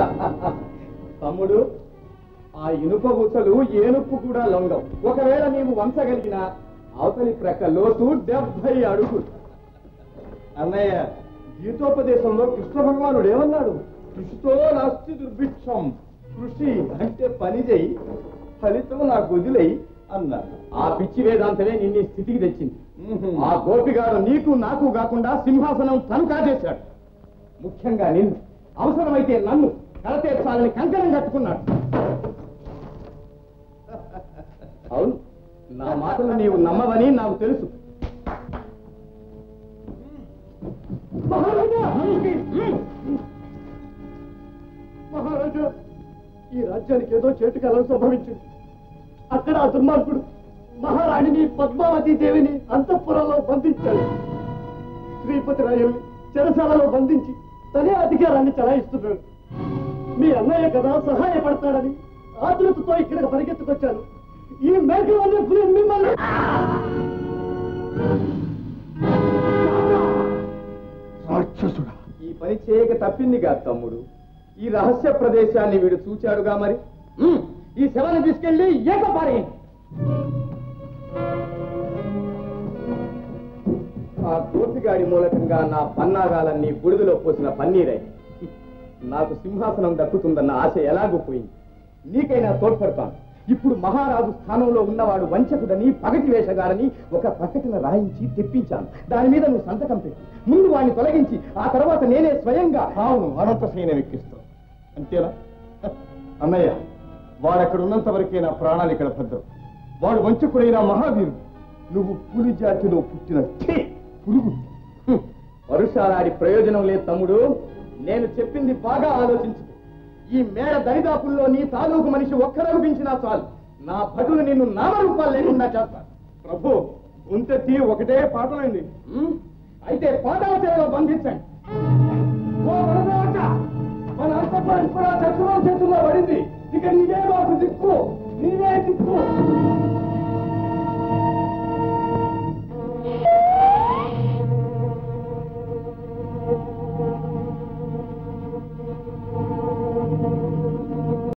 తమ్ముడు ఆ ఇనుప ఊసలు ఏనుపు కూడా లొంగవు ఒకవేళ నీవు వంచగలిగిన అవతలి ప్రక్క లోతు డెబ్బై అడుగులు అన్నయ్య గీతోపదేశంలో కృష్ణ భగవానుడు ఏమన్నాడు కృషితో నాస్తి దుర్భిక్షం కృషి అంటే పని చేయి ఫలితం నాకు వదిలేయి అన్నాడు ఆ పిచ్చి వేదాంతమే నిన్ను ఈ స్థితికి తెచ్చింది ఆ గోపిగాడు నీకు నాకు కాకుండా సింహాసనం తను కాజేశాడు ముఖ్యంగా నిన్ను అవసరమైతే నన్ను కలతీర్చాలని కంకణం కట్టుకున్నాడు అవును నా మాటలు నీవు నమ్మవని నాకు తెలుసు మహారాజా ఈ రాజ్యానికి ఏదో చేటు కాలం సంభవించింది అక్కడ ఆ దుర్మార్గుడు మహారాణిని పద్మావతి దేవిని అంతఃపురంలో బంధించాడు శ్రీపతి రాయుల్ని చెరసాలలో బంధించి తనే అధికారాన్ని చలాయిస్తున్నాడు మీ అన్నయ్య కదా సహాయపడతాడని ఆతులతతో ఇక్కడికి పరిగెత్తుకొచ్చాను ఈ మేకలన్నీ పులి మిమ్మల్ని రాక్షసుడా ఈ పని చేయక తప్పింది కాదు తమ్ముడు ఈ రహస్య ప్రదేశాన్ని వీడు చూచాడుగా మరి ఉమ్, ఈ శవాన్ని తీసుకెళ్లి ఏకపారేయండి ఆ గోపిగాడి మూలకంగా నా పన్నాగాలన్నీ బుడిదలో పోసిన పన్నీరై నాకు సింహాసనం దక్కుతుందన్న ఆశ ఎలాగూ పోయింది నీకైనా తోడ్పడతాను ఇప్పుడు మహారాజు స్థానంలో ఉన్నవాడు వంచకుడని పగటి వేషగాడని ఒక ప్రకటన రాయించి తెప్పించాను దాని మీద నువ్వు సంతకం పెట్టి ముందు వాడిని తొలగించి ఆ తర్వాత నేనే స్వయంగా అవును అనంత సైన్యం ఎక్కిస్తాను అంతేనా అన్నయ్య వాడక్కడ ఉన్నంత వరకే నా ప్రాణాలు ఇక్కడ భద్రం వాడు వంచకుడైన మహావీరుడు నువ్వు పులి జాతిలో పుట్టిన ఛీ, పురుగు హ్మ్. వరుషాలాడి ప్రయోజనం లేదు తమ్ముడు నేను చెప్పింది బాగా ఆలోచించు ఈ మేడ దరిదాపుల్లో నీ తాలూకు మనిషి ఒక్కరూ పెంచినా చాలు నా భటులు నిన్ను నామరూపాలు లేకుండా చేస్తాను ప్రభు ఉంతెత్తి ఒకటే పాటలండి అయితే పాఠాల చేతిలో బంధించండి ఓ వరదరాజ, మన అంతఃపురం కూడా శత్రువుల చేతుల్లో పడింది ఇక నీవే మాకు దిక్కు నీవే దిక్కు